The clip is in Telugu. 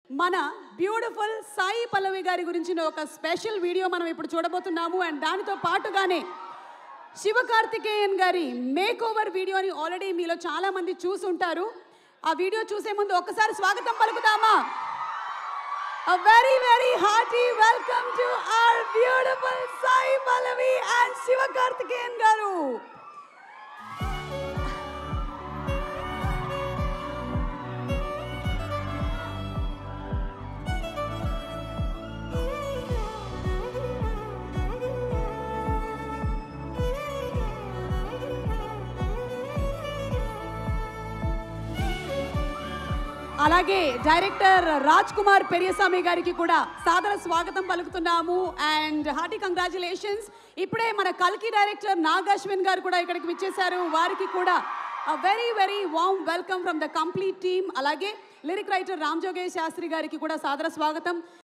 మన బ్యూటిఫుల్ సాయి పల్లవి గారి గురించిన ఒక స్పెషల్ వీడియో మనం ఇప్పుడు చూడబోతున్నాము అండ్ దానితో పాటుగానే శివకార్తికేయన్ గారి మేక్ ఓవర్ వీడియోని ఆల్రెడీ మీలో చాలా మంది చూసుంటారు ఆ వీడియో చూసే ముందు ఒక్కసారి స్వాగతం పలుకుదామా A very, very hearty welcome to our beautiful Sai Pallavi and Sivakarthikeyan garu. అలాగే డైరెక్టర్ రాజ్ కుమార్ పెరియస్వామి గారికి కూడా సాదర స్వాగతం పలుకుతున్నాము అండ్ హార్టీ కంగ్రాచులేషన్స్ ఇప్పుడే మన కల్కి డైరెక్టర్ నాగ్ అశ్విన్ గారు కూడా ఇక్కడికి విచ్చేశారు వారికి కూడా very very warm welcome from the complete team అలాగే లిరిక్ రైటర్ రామ్ జోగేష్ శాస్త్రి గారికి కూడా సాదర స్వాగతం